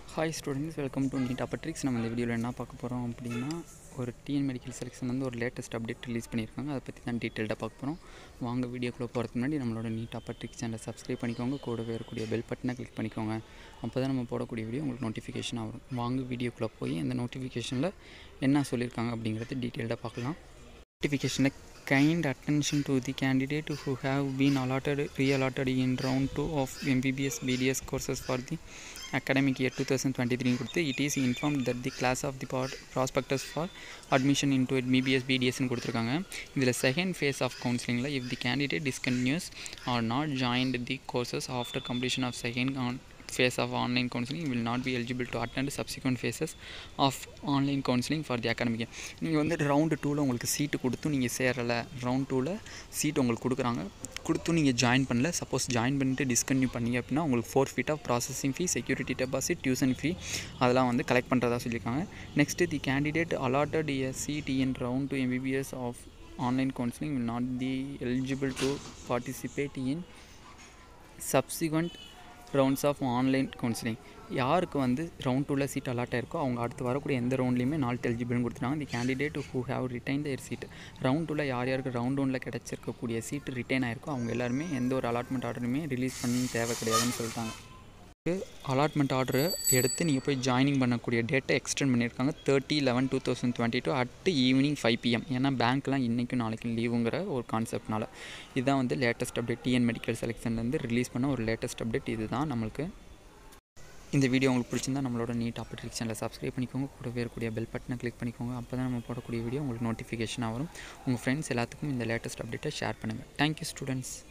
hi students welcome to NEET அப்பட்ரிக்ஸ் நம்ம இந்த வீடியோவில் என்ன பார்க்க போகிறோம் அப்படின்னா ஒரு டிஎன் மெடிக்கல் செலெக்ஷன் வந்து ஒரு லேட்டஸ்ட் அப்டேட் ரிலீஸ் பண்ணியிருக்காங்க அதை பற்றி தான் டீட்டெயில்டாக பார்க்க போகிறோம் வாங்க வீடியோக்குள்ளே போகிறதுக்கு முன்னாடி நம்மளோட நீட் அப்பட்ரிக்ஸ் சேனலை சப்ஸ்கிரைப் பண்ணிக்கோங்க கூடவே இருக்கக்கூடிய பெல் பட்டனை கிளிக் பண்ணிக்கோங்க அப்போ தான் நம்ம போடக்கூடிய வீடியோ உங்களுக்கு நோட்டிஃபிகேஷன் வரும் வாங்க வீடியோக்குள்ளே போய் இந்த நோட்டிஃபிகேஷனில் என்ன சொல்லியிருக்காங்க அப்படிங்கிறத டீட்டெயில்டாக பார்க்கலாம் notification kind attention to the candidate who have been allotted re-allotted in round 2 of MBBS BDS courses for the academic year 2023 கொடுத்து it is informed that the class of the pod- prospectus for admission into MBBS BDS னு கொடுத்துருக்காங்க இதில் second phase of கவுன்சிலிங்கில் if the candidate discontinues or not joined the courses after completion of second on phase of online counseling will not be eligible to attend subsequent phases of online counseling for the academic year நீங்கள் வந்து round டூவில் உங்களுக்கு சீட்டு கொடுத்தும் நீங்கள் சேரலை round டூவில் seat உங்களுக்கு கொடுக்குறாங்க கொடுத்தும் நீங்கள் ஜாயின் பண்ணல சப்போஸ் ஜாயின் பண்ணிட்டு டிஸ்கன்யூ பண்ணீங்க அப்படின்னா உங்களுக்கு forfeit of processing fee security deposit tuition fee அதெல்லாம் வந்து கலெக்ட் பண்ணுறதா சொல்லியிருக்காங்க next the candidate allotted a seat in round to MBBS of online counseling will not be eligible to participate in subsequent rounds of online counselling யாருக்கு வந்து round டூவில் seat allot ஆயிருக்கோ அவங்க அடுத்து வரக்கூடிய எந்த ரவுண்ட்லையுமே நாட் எலிஜிபிள்னு கொடுத்துருக்காங்க the candidate who have retain their seat round டூவில் யார் யாருக்கு ரவுண்ட் ஒனில் கிடச்சிருக்கக்கூடிய சீட்டு ரிட்டைன் ஆயிருக்கோ அவங்க எல்லாருமே எந்த ஒரு அலாட்மெண்ட் ஆர்டருமே ரிலீஸ் பண்ண தேவை கிடையாதுன்னு சொல்லிட்டாங்க அலாட்மெண்ட் ஆர்டரை எடுத்து நீங்கள் போய் ஜாயினிங் பண்ணக்கூடிய டேட்டை எக்ஸ்டெண்ட் பண்ணியிருக்காங்க thirty eleven two thousand twenty two at evening five PM ஏன்னா பேங்க்லாம் இன்றைக்கும் நாளைக்கும் லீவுங்கிற ஒரு கான்செப்ட்னால இதுதான் வந்து லேட்டஸ்ட் அப்டேட் டிஎன் மெடிக்கல் செலெக்ஷன்லேருந்து ரிலீஸ் பண்ண ஒரு லேட்டஸ்ட் அப்டேட் இதுதான் நம்மளுக்கு இந்த வீடியோ உங்களுக்கு பிடிச்சிருந்தா நம்மளோட நீட் அப்பட்ரிக் சேனலை சப்ஸ்கிரைப் பண்ணிக்கோங்க கூடவே இருக்கக்கூடிய பெல் பட்டனை கிளிக் பண்ணிக்கோங்க அப்போ தான் நம்ம போடக்கூடிய வீடியோ உங்களுக்கு நோட்டிஃபிகேஷனாக வரும் உங்கள் ஃப்ரெண்ட்ஸ் எல்லாத்துக்கும் இந்த லேட்டஸ்ட் அப்டேட்டை ஷேர் பண்ணுங்கள் தேங்க்யூ ஸ்டூடெண்ட்ஸ்